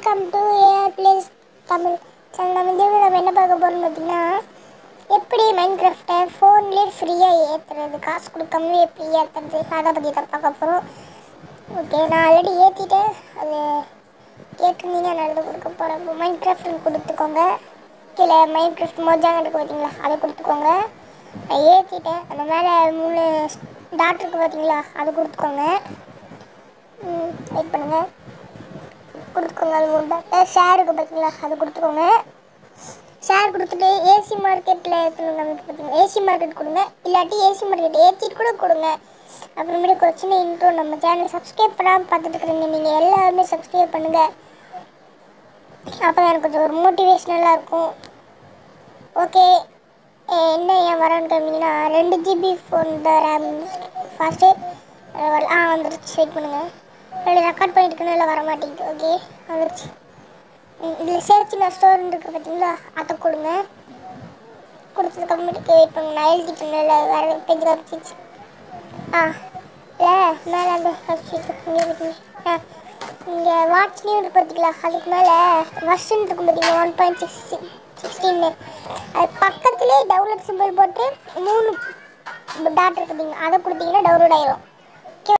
welcome to AR place Tamil channel நம்ம இந்த video நம்ம என்ன பார்க்க போகிறோம்னு பார்த்தீங்கன்னா எப்படி மைண்ட் கிராஃப்டை ஃபோன்லேயே ஃப்ரீயாக ஏற்றுறது காசு கொடுக்காம எப்படி ஏற்றுறது அதை பற்றி தான் பார்க்க போகிறோம் ஓகே நான் ஆல்ரெடி ஏற்றிட்டேன் அது ஏற்றிருந்தீங்க நான் அதை கொடுக்க போகிறேன் இப்போ மைண்ட் கிராஃப்ட் கொடுத்துக்கோங்க கீழே மைண்ட் கிராஃப்ட் மோஜாங்க இருக்குது பார்த்தீங்களா அதை கொடுத்துக்கோங்க நான் ஏற்றிட்டேன் அந்த மேலே மூணு டாட் இருக்குது பார்த்தீங்களா அதை கொடுத்துக்கோங்க வெயிட் பண்ணுங்கள் கொடுத்துக்கோங்க அது மூணு டாட் ஷேர் இருக்குது பார்த்தீங்களா அதை கொடுத்துக்கோங்க ஷேர் கொடுத்துட்டு ஏசி மார்க்கெட்டில் ஏற்றணுங்க பார்த்தீங்கன்னா ஏசி மார்க்கெட் கொடுங்க இல்லாட்டி ஏசி மார்க்கெட் ஏற்றிட்டு கூட கொடுங்க அப்புறமேட்டு கொச்சின் இன்ட்ரோ நம்ம சேனல் சப்ஸ்கிரைப் பண்ணாமல் பார்த்துட்டு இருக்கிறீங்க நீங்கள் எல்லாருமே சப்ஸ்கிரைப் பண்ணுங்கள் அப்போ எனக்கு கொஞ்சம் ஒரு மோட்டிவேஷ்னலாக இருக்கும் ஓகே என்ன ஏன் வரேன்னு கேட்டிங்கன்னா ரெண்டு ஜிபி ஃபோன் தான் ரேம் ஃபாஸ்ட்டு ஆ வந்துருச்சு வெயிட் பண்ணுங்கள் அதில் ரெக்கார்ட் பண்ணிட்டு இருக்கனால வர மாட்டேங்குது ஓகே வந்துருச்சு இதில் சேர்த்து நான் ஸ்டோர் இருக்கு பார்த்தீங்களா அதை கொடுங்க கொடுத்ததுக்கு அப்புறமேட்டுக்கு வெயிட் பண்ணுங்க நான் எழுதிட்டேன்ல வேறு பேஜ் காமிச்சிச்சு ஆ இல்லை மேலே அந்த இங்கே ஆ இங்கே வாட்ச்லேயும் இருக்கு பார்த்தீங்களா அதுக்கு மேலே வர்ஷன் இருக்கும் பார்த்தீங்களா ஒன் பாயிண்ட் சிக்ஸ் சிக்ஸ்டீன்னு அது பக்கத்துலேயே டவுன்லோட் சிம்பிள் போட்டு மூணு டாட் இருக்குதுங்க அதை கொடுத்தீங்கன்னா டவுன்லோட் ஆயிரும்